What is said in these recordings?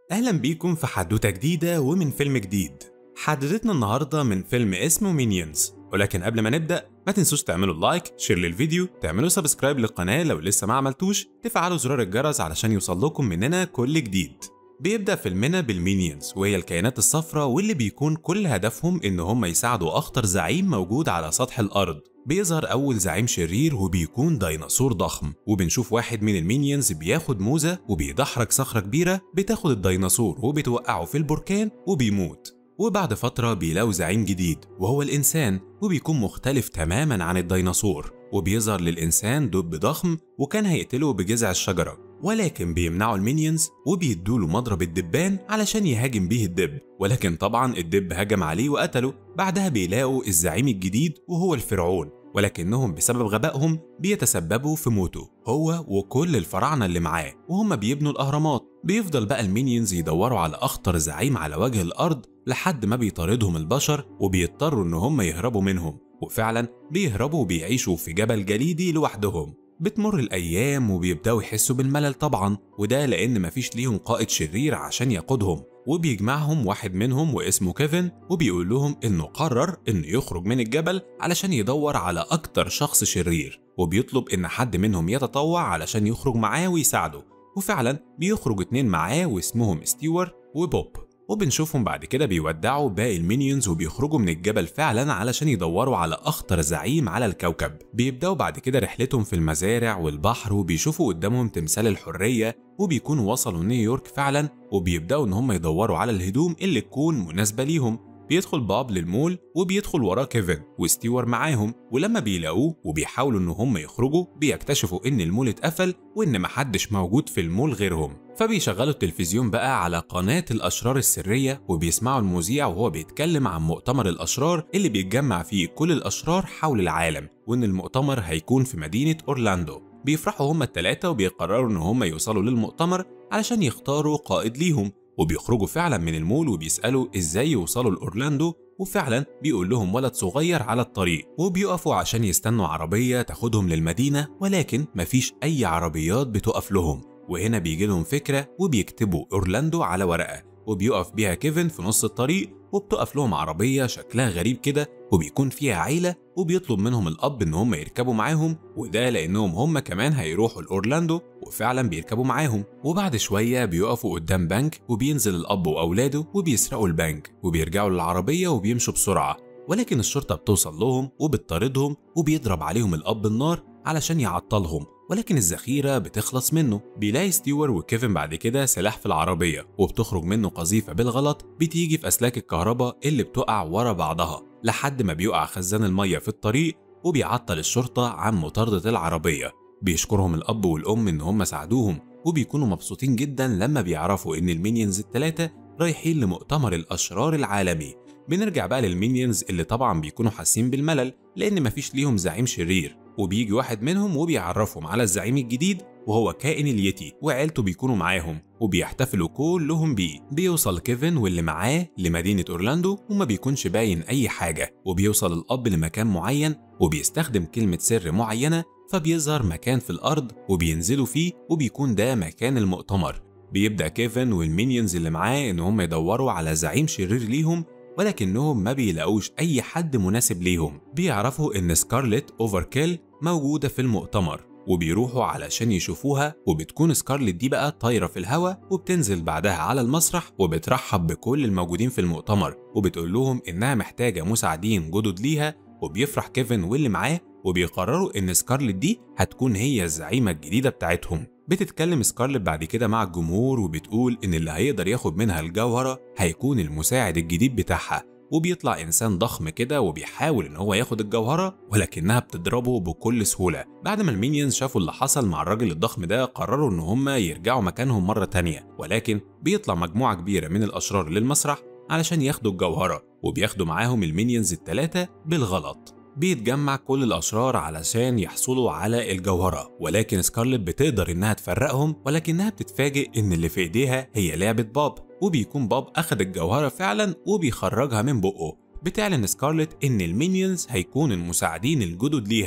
أهلا بيكم في حدوتة جديدة ومن فيلم جديد حدوتتنا النهاردة من فيلم اسمه مينيونز ولكن قبل ما نبدأ ما تنسوش تعملوا لايك شير للفيديو تعملوا سبسكرايب للقناة لو لسه ما عملتوش تفعلوا زرار الجرس علشان يوصل لكم مننا كل جديد بيبدأ فيلمنا بالمينيونز وهي الكائنات الصفراء واللي بيكون كل هدفهم إن هم يساعدوا أخطر زعيم موجود على سطح الأرض بيظهر أول زعيم شرير وبيكون ديناصور ضخم وبنشوف واحد من المينيونز بياخد موزة وبيدحرج صخرة كبيرة بتاخد الديناصور وبتوقعه في البركان وبيموت وبعد فترة بيلاقوا زعيم جديد وهو الإنسان وبيكون مختلف تماما عن الديناصور وبيظهر للإنسان دب ضخم وكان هيقتله بجذع الشجرة ولكن بيمنعوا المينيونز وبيدوله مضرب الدبان علشان يهاجم بيه الدب ولكن طبعا الدب هجم عليه وقتله بعدها بيلاقوا الزعيم الجديد وهو الفرعون ولكنهم بسبب غبائهم بيتسببوا في موته هو وكل الفراعنة اللي معاه وهم بيبنوا الأهرامات بيفضل بقى المينيونز يدوروا على أخطر زعيم على وجه الأرض لحد ما بيطاردهم البشر وبيضطروا إن هم يهربوا منهم وفعلا بيهربوا وبيعيشوا في جبل جليدي لوحدهم بتمر الأيام وبيبدأوا يحسوا بالملل طبعا وده لأن مفيش ليهم قائد شرير عشان يقودهم وبيجمعهم واحد منهم واسمه كيفن وبيقول لهم إنه قرر إنه يخرج من الجبل علشان يدور على أكتر شخص شرير وبيطلب إن حد منهم يتطوع علشان يخرج معاه ويساعده وفعلا بيخرج اتنين معاه واسمهم ستيوارت وبوب وبنشوفهم بعد كده بيودعوا باقي المينيونز وبيخرجوا من الجبل فعلا علشان يدوروا على أخطر زعيم على الكوكب بيبدأوا بعد كده رحلتهم في المزارع والبحر وبيشوفوا قدامهم تمثال الحرية وبيكونوا وصلوا نيويورك فعلا وبيبدأوا إن هم يدوروا على الهدوم اللي تكون مناسبة ليهم بيدخل باب للمول وبيدخل وراه كيفن وستيوار معاهم ولما بيلاقوه وبيحاولوا ان هم يخرجوا بيكتشفوا ان المول اتقفل وان محدش موجود في المول غيرهم فبيشغلوا التلفزيون بقى على قناة الأشرار السرية وبيسمعوا المذيع وهو بيتكلم عن مؤتمر الأشرار اللي بيتجمع فيه كل الأشرار حول العالم وإن المؤتمر هيكون في مدينة أورلاندو بيفرحوا هما التلاتة وبيقرروا إن هما يوصلوا للمؤتمر علشان يختاروا قائد ليهم وبيخرجوا فعلا من المول وبيسألوا ازاي يوصلوا لأورلاندو وفعلا بيقول لهم ولد صغير على الطريق وبيقفوا عشان يستنوا عربية تاخدهم للمدينة ولكن مفيش أي عربيات بتقف لهم وهنا بيجي لهم فكرة وبيكتبوا أورلاندو على ورقة وبيقف بيها كيفن في نص الطريق وبتقف لهم عربية شكلها غريب كده وبيكون فيها عيلة وبيطلب منهم الأب إن هم يركبوا معاهم وده لأنهم هم كمان هيروحوا لأورلاندو وفعلا بيركبوا معاهم وبعد شوية بيقفوا قدام بنك وبينزل الأب وأولاده وبيسرقوا البنك وبيرجعوا للعربية وبيمشوا بسرعة ولكن الشرطة بتوصل لهم وبتطاردهم وبيضرب عليهم الأب النار علشان يعطلهم ولكن الذخيرة بتخلص منه بيلاقي ستيوار وكيفن بعد كده سلاح في العربية وبتخرج منه قذيفة بالغلط بتيجي في أسلاك الكهرباء اللي بتقع ورا بعضها لحد ما بيقع خزان المية في الطريق وبيعطل الشرطة عن مطاردة العربية بيشكرهم الأب والأم إن هم ساعدوهم وبيكونوا مبسوطين جدا لما بيعرفوا إن المينيونز التلاتة رايحين لمؤتمر الأشرار العالمي بنرجع بقى للمينيونز اللي طبعا بيكونوا حاسين بالملل لأن مفيش ليهم زعيم شرير وبيجي واحد منهم وبيعرفهم على الزعيم الجديد وهو كائن اليتي وعيلته بيكونوا معاهم وبيحتفلوا كلهم بيه بيوصل كيفن واللي معاه لمدينة أورلاندو وما بيكونش باين أي حاجة وبيوصل الأب لمكان معين وبيستخدم كلمة سر معينة فبيظهر مكان في الأرض وبينزلوا فيه وبيكون ده مكان المؤتمر بيبدأ كيفن والمينيونز اللي معاه إن هم يدوروا على زعيم شرير ليهم ولكنهم ما بيلاقوش أي حد مناسب ليهم بيعرفوا إن سكارلت أوفركيل موجودة في المؤتمر وبيروحوا علشان يشوفوها وبتكون سكارلت دي بقى طايرة في الهواء وبتنزل بعدها على المسرح وبترحب بكل الموجودين في المؤتمر وبتقول لهم إنها محتاجة مساعدين جدد ليها وبيفرح كيفن واللي معاه وبيقرروا إن سكارلت دي هتكون هي الزعيمة الجديدة بتاعتهم بتتكلم سكارلت بعد كده مع الجمهور وبتقول إن اللي هيقدر ياخد منها الجوهرة هيكون المساعد الجديد بتاعها وبيطلع إنسان ضخم كده وبيحاول إن هو ياخد الجوهرة ولكنها بتضربه بكل سهولة بعد ما المينيونز شافوا اللي حصل مع الراجل الضخم ده قرروا إن هم يرجعوا مكانهم مرة تانية ولكن بيطلع مجموعة كبيرة من الأشرار للمسرح علشان ياخدوا الجوهرة وبياخدوا معاهم المينيونز التلاتة بالغلط بيتجمع كل الأشرار علشان يحصلوا على الجوهرة ولكن سكارلت بتقدر إنها تفرقهم ولكنها بتتفاجئ إن اللي في إيديها هي لعبة باب وبيكون باب أخد الجوهرة فعلا وبيخرجها من بقه بتعلن سكارلت إن المينيونز هيكون المساعدين الجدد ليها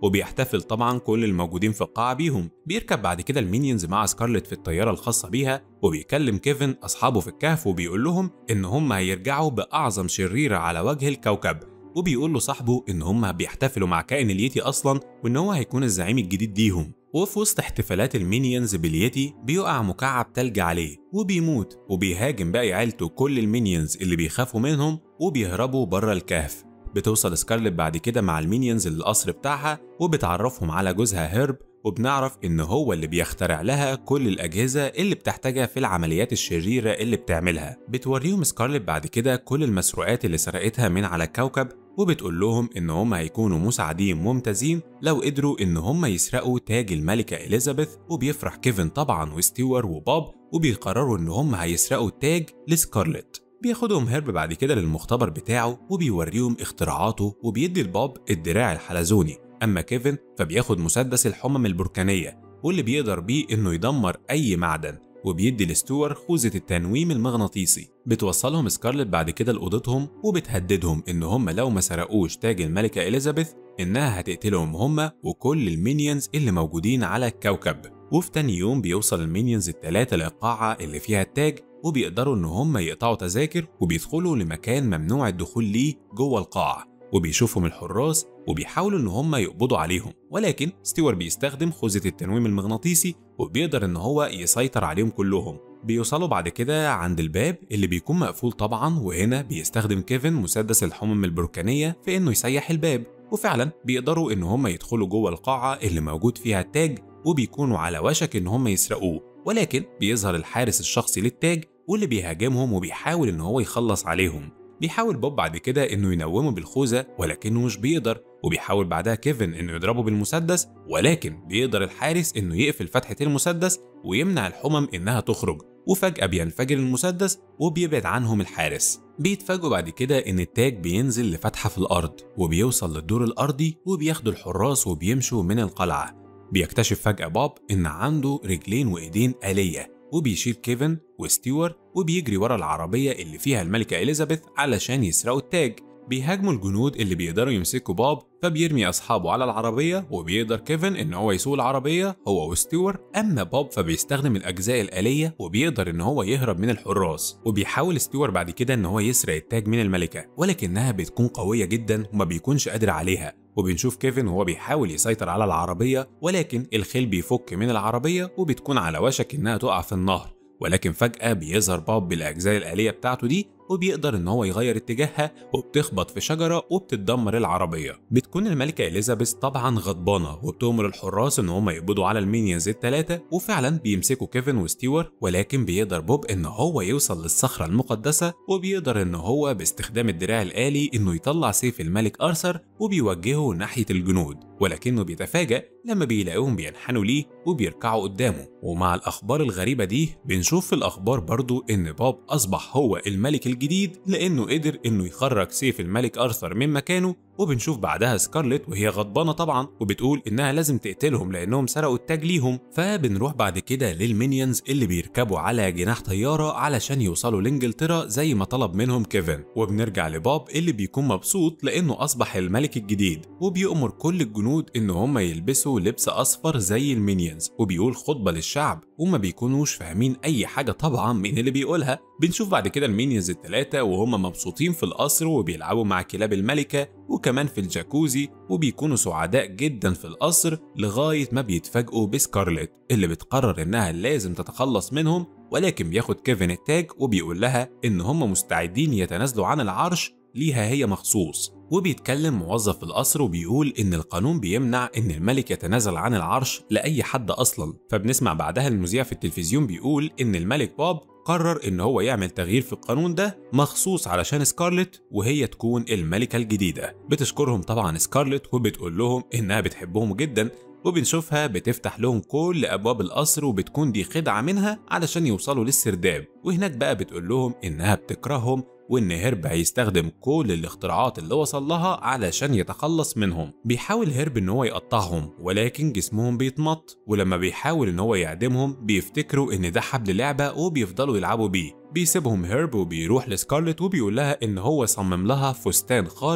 وبيحتفل طبعا كل الموجودين في القاعة بيهم بيركب بعد كده المينيونز مع سكارلت في الطيارة الخاصة بيها وبيكلم كيفن أصحابه في الكهف وبيقول لهم إن هم هيرجعوا بأعظم شريرة على وجه الكوكب وبيقول له صاحبه إن هم بيحتفلوا مع كائن اليتي أصلا وإن هو هيكون الزعيم الجديد ليهم وفي وسط احتفالات المينيونز باليتي بيقع مكعب تلج عليه وبيموت وبيهاجم باقي عيلته كل المينيونز اللي بيخافوا منهم وبيهربوا بره الكهف بتوصل سكارلت بعد كده مع المينيونز للقصر بتاعها وبتعرفهم على جوزها هيرب وبنعرف إن هو اللي بيخترع لها كل الأجهزة اللي بتحتاجها في العمليات الشريرة اللي بتعملها بتوريهم سكارلت بعد كده كل المسروقات اللي سرقتها من على الكوكب وبتقول لهم إن هم هيكونوا مساعدين ممتازين لو قدروا إن هم يسرقوا تاج الملكة إليزابيث وبيفرح كيفن طبعا وستيور وبوب وبيقرروا إن هم هيسرقوا التاج لسكارلت بياخدهم هيرب بعد كده للمختبر بتاعه وبيوريهم اختراعاته وبيدي لبوب الدراع الحلزوني أما كيفن فبياخد مسدس الحمم البركانية واللي بيقدر بيه إنه يدمر أي معدن وبيدي لستور خوذة التنويم المغناطيسي بتوصلهم سكارلت بعد كده لأوضتهم وبتهددهم إن هم لو ما سرقوش تاج الملكة إليزابيث إنها هتقتلهم هم وكل المينيونز اللي موجودين على الكوكب وفي تاني يوم بيوصل المينيونز التلاتة للقاعة اللي فيها التاج وبيقدروا إن هم يقطعوا تذاكر وبيدخلوا لمكان ممنوع الدخول ليه جوه القاعة وبيشوفهم الحراس وبيحاولوا ان هم يقبضوا عليهم ولكن ستيوار بيستخدم خوذة التنويم المغناطيسي وبيقدر ان هو يسيطر عليهم كلهم بيوصلوا بعد كده عند الباب اللي بيكون مقفول طبعا وهنا بيستخدم كيفن مسدس الحمم البركانية في انه يسيح الباب وفعلا بيقدروا ان هم يدخلوا جوه القاعة اللي موجود فيها التاج وبيكونوا على وشك ان هم يسرقوه ولكن بيظهر الحارس الشخصي للتاج واللي بيهاجمهم وبيحاول ان هو يخلص عليهم بيحاول بوب بعد كده انه ينومه بالخوذه ولكنه مش بيقدر وبيحاول بعدها كيفن انه يضربه بالمسدس ولكن بيقدر الحارس انه يقفل فتحه المسدس ويمنع الحمم انها تخرج وفجأة بينفجر المسدس وبيبعد عنهم الحارس بيتفاجئوا بعد كده إن التاج بينزل لفتحة في الأرض وبيوصل للدور الأرضي وبياخدوا الحراس وبيمشوا من القلعة بيكتشف فجأة بوب إن عنده رجلين وإيدين آلية وبيشيل كيفن وستيوار وبيجري ورا العربية اللي فيها الملكة إليزابيث علشان يسرقوا التاج بيهاجموا الجنود اللي بيقدروا يمسكوا بوب فبيرمي أصحابه على العربية وبيقدر كيفن إن هو يسوق العربية هو وستيوار أما بوب فبيستخدم الأجزاء الآلية وبيقدر إن هو يهرب من الحراس وبيحاول ستيوار بعد كده إن هو يسرق التاج من الملكة ولكنها بتكون قوية جدا وما بيكونش قادر عليها وبنشوف كيفن وهو بيحاول يسيطر على العربية ولكن الخيل بيفك من العربية وبتكون على وشك إنها تقع في النهر ولكن فجأة بيظهر بوب بالأجزاء الآلية بتاعته دي وبيقدر إن هو يغير اتجاهها وبتخبط في شجرة وبتتدمر العربية. بتكون الملكة إليزابيث طبعا غضبانة وبتأمر الحراس إن هم يقبضوا على المينيونز التلاتة وفعلا بيمسكوا كيفن وستيوار ولكن بيقدر بوب إن هو يوصل للصخرة المقدسة وبيقدر إن هو باستخدام الدراع الآلي إنه يطلع سيف الملك أرثر وبيوجهه ناحية الجنود ولكنه بيتفاجأ لما بيلاقوهم بينحنوا ليه وبيركعوا قدامه ومع الأخبار الغريبة دي بنشوف في الأخبار برضو إن بوب أصبح هو الملك الجديد لأنه قدر إنه يخرج سيف الملك أرثر من مكانه وبنشوف بعدها سكارلت وهي غضبانه طبعا وبتقول انها لازم تقتلهم لانهم سرقوا التاج ليهم فبنروح بعد كده للمينيونز اللي بيركبوا على جناح طياره علشان يوصلوا لانجلترا زي ما طلب منهم كيفن وبنرجع لبوب اللي بيكون مبسوط لانه اصبح الملك الجديد وبيأمر كل الجنود ان هم يلبسوا لبس اصفر زي المينيونز وبيقول خطبه للشعب وما بيكونوش فاهمين اي حاجه طبعا من اللي بيقولها بنشوف بعد كده المينيونز الثلاثه وهم مبسوطين في القصر وبيلعبوا مع كلاب الملكه وكمان في الجاكوزي وبيكونوا سعداء جدا في القصر لغاية ما بيتفاجئوا بسكارلت اللي بتقرر إنها لازم تتخلص منهم ولكن بياخد كيفن التاج وبيقول لها إن هم مستعدين يتنازلوا عن العرش ليها هي مخصوص وبيتكلم موظف القصر وبيقول إن القانون بيمنع إن الملك يتنازل عن العرش لأي حد أصلا فبنسمع بعدها المذيع في التلفزيون بيقول إن الملك بوب قرر إن هو يعمل تغيير في القانون ده مخصوص علشان سكارلت وهي تكون الملكة الجديدة بتشكرهم طبعا سكارلت وبتقول لهم إنها بتحبهم جدا وبنشوفها بتفتح لهم كل أبواب القصر وبتكون دي خدعة منها علشان يوصلوا للسرداب وهناك بقى بتقول لهم إنها بتكرههم وإن هيرب هيستخدم كل الاختراعات اللي وصل لها علشان يتخلص منهم بيحاول هيرب إن هو يقطعهم ولكن جسمهم بيتمط ولما بيحاول إن هو يعدمهم بيفتكروا إن ده حبل لعبة وبيفضلوا يلعبوا بيه بيسيبهم هيرب وبيروح لسكارلت وبيقول لها إن هو صمم لها فستان خارق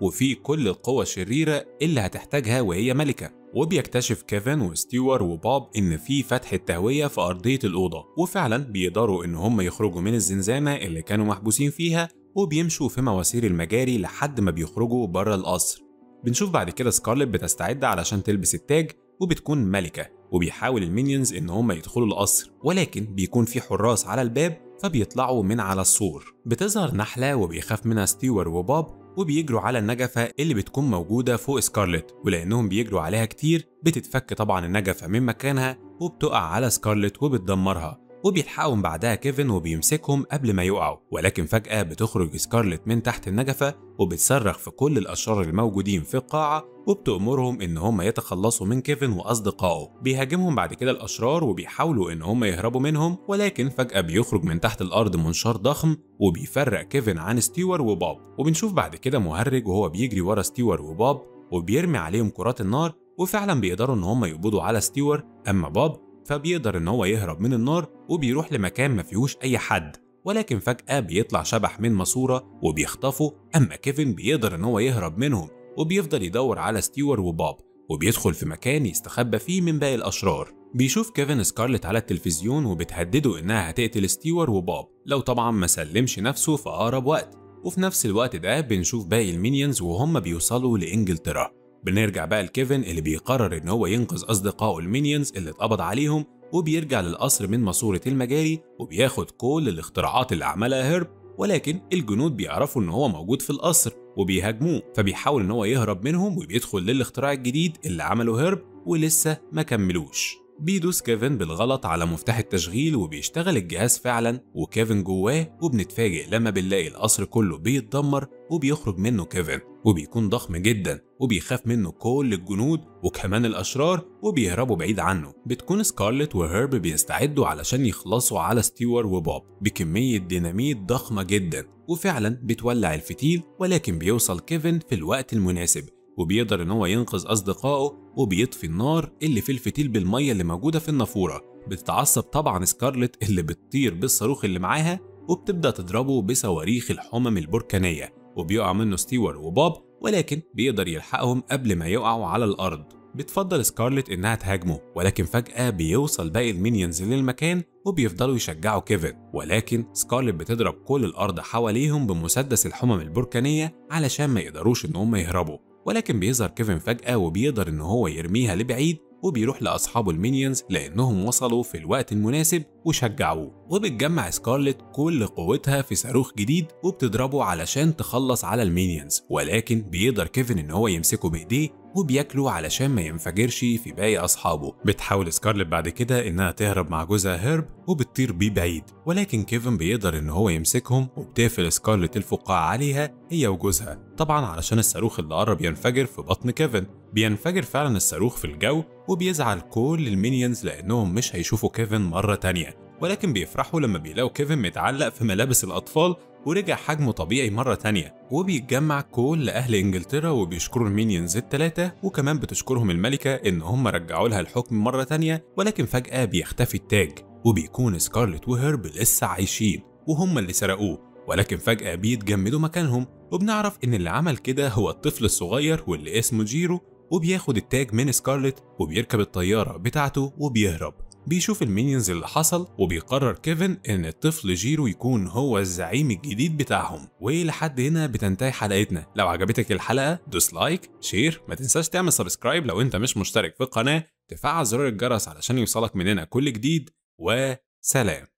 وفيه كل القوى الشريرة اللي هتحتاجها وهي ملكة وبيكتشف كيفن وستيوار وبوب إن في فتحة تهوية في أرضية الأوضة وفعلا بيقدروا إن هم يخرجوا من الزنزانة اللي كانوا محبوسين فيها وبيمشوا في مواسير المجاري لحد ما بيخرجوا بره القصر بنشوف بعد كده سكارلت بتستعد علشان تلبس التاج وبتكون ملكة وبيحاول المينيونز إن هم يدخلوا القصر ولكن بيكون في حراس على الباب فبيطلعوا من على السور بتظهر نحلة وبيخاف منها ستيوار وبوب وبيجروا على النجفة اللي بتكون موجودة فوق سكارلت ولأنهم بيجروا عليها كتير بتتفك طبعا النجفة من مكانها وبتقع على سكارلت وبتدمرها وبيلحقهم بعدها كيفن وبيمسكهم قبل ما يقعوا ولكن فجأة بتخرج سكارلت من تحت النجفة وبتصرخ في كل الأشرار الموجودين في القاعة وبتأمرهم إن هم يتخلصوا من كيفن وأصدقائه بيهاجمهم بعد كده الأشرار وبيحاولوا إن هم يهربوا منهم ولكن فجأة بيخرج من تحت الأرض منشار ضخم وبيفرق كيفن عن ستيوار وبوب وبنشوف بعد كده مهرج وهو بيجري ورا ستيوار وبوب وبيرمي عليهم كرات النار وفعلا بيقدروا إن هم يقبضوا على ستيوار أما بوب فبيقدر إن هو يهرب من النار وبيروح لمكان ما فيهوش أي حد ولكن فجأة بيطلع شبح من ماسورة وبيخطفه أما كيفن بيقدر إن هو يهرب منهم وبيفضل يدور على ستيوار وبوب وبيدخل في مكان يستخبى فيه من باقي الأشرار بيشوف كيفن سكارلت على التلفزيون وبتهدده إنها هتقتل ستيوار وبوب لو طبعا ما سلمش نفسه في أقرب وقت وفي نفس الوقت ده بنشوف باقي المينيونز وهم بيوصلوا لإنجلترا بنرجع بقى لكيفن اللي بيقرر ان هو ينقذ اصدقائه المينيونز اللي اتقبض عليهم وبيرجع للقصر من ماسورة المجاري وبياخد كل الاختراعات اللي عملها هيرب ولكن الجنود بيعرفوا ان هو موجود في القصر وبيهاجموه فبيحاول ان هو يهرب منهم وبيدخل للاختراع الجديد اللي عمله هيرب ولسه ما كملوش بيدوس كيفن بالغلط على مفتاح التشغيل وبيشتغل الجهاز فعلا وكيفن جواه وبنتفاجئ لما بنلاقي القصر كله بيتدمر وبيخرج منه كيفن وبيكون ضخم جدا وبيخاف منه كل الجنود وكمان الأشرار وبيهربوا بعيد عنه بتكون سكارلت وهيرب بيستعدوا علشان يخلصوا على ستيوار وبوب بكمية ديناميت ضخمة جدا وفعلا بتولع الفتيل ولكن بيوصل كيفن في الوقت المناسب وبيقدر ان هو ينقذ اصدقائه وبيطفي النار اللي في الفتيل بالميه اللي موجوده في النافوره بتتعصب طبعا سكارلت اللي بتطير بالصاروخ اللي معاها وبتبدا تضربه بصواريخ الحمم البركانيه وبيقع منه ستيوار وبوب ولكن بيقدر يلحقهم قبل ما يقعوا على الارض بتفضل سكارلت انها تهاجمه ولكن فجأة بيوصل باقي المينيونز للمكان وبيفضلوا يشجعوا كيفن ولكن سكارلت بتضرب كل الارض حواليهم بمسدس الحمم البركانية علشان ما يقدروش ان هم يهربوا ولكن بيظهر كيفن فجأة وبيقدر إن هو يرميها لبعيد وبيروح لأصحابه المينيونز لأنهم وصلوا في الوقت المناسب وشجعوه وبتجمع سكارلت كل قوتها في صاروخ جديد وبتضربه علشان تخلص على المينيونز ولكن بيقدر كيفن إن هو يمسكه بإيديه وبياكله علشان ما ينفجرش في باقي أصحابه بتحاول سكارلت بعد كده إنها تهرب مع جوزها هيرب وبتطير بيه بعيد ولكن كيفن بيقدر إن هو يمسكهم وبتقفل سكارلت الفقاعة عليها هي وجوزها طبعا علشان الصاروخ اللي قرب ينفجر في بطن كيفن بينفجر فعلا الصاروخ في الجو وبيزعل كل المينيونز لأنهم مش هيشوفوا كيفن مرة تانية ولكن بيفرحوا لما بيلاقوا كيفن متعلق في ملابس الأطفال ورجع حجمه طبيعي مرة تانية وبيتجمع كل أهل إنجلترا وبيشكروا المينيونز التلاتة وكمان بتشكرهم الملكة إن هم رجعوا لها الحكم مرة تانية ولكن فجأة بيختفي التاج وبيكون سكارلت وهيرب لسه عايشين وهم اللي سرقوه ولكن فجأة بيتجمدوا مكانهم وبنعرف إن اللي عمل كده هو الطفل الصغير واللي اسمه جيرو وبياخد التاج من سكارلت وبيركب الطيارة بتاعته وبيهرب بيشوف المينيونز اللي حصل وبيقرر كيفن ان الطفل جيرو يكون هو الزعيم الجديد بتاعهم ولحد هنا بتنتهي حلقتنا لو عجبتك الحلقه دوس لايك شير ما تنساش تعمل سبسكرايب لو انت مش مشترك في القناه تفعل زرار الجرس علشان يوصلك مننا كل جديد وسلام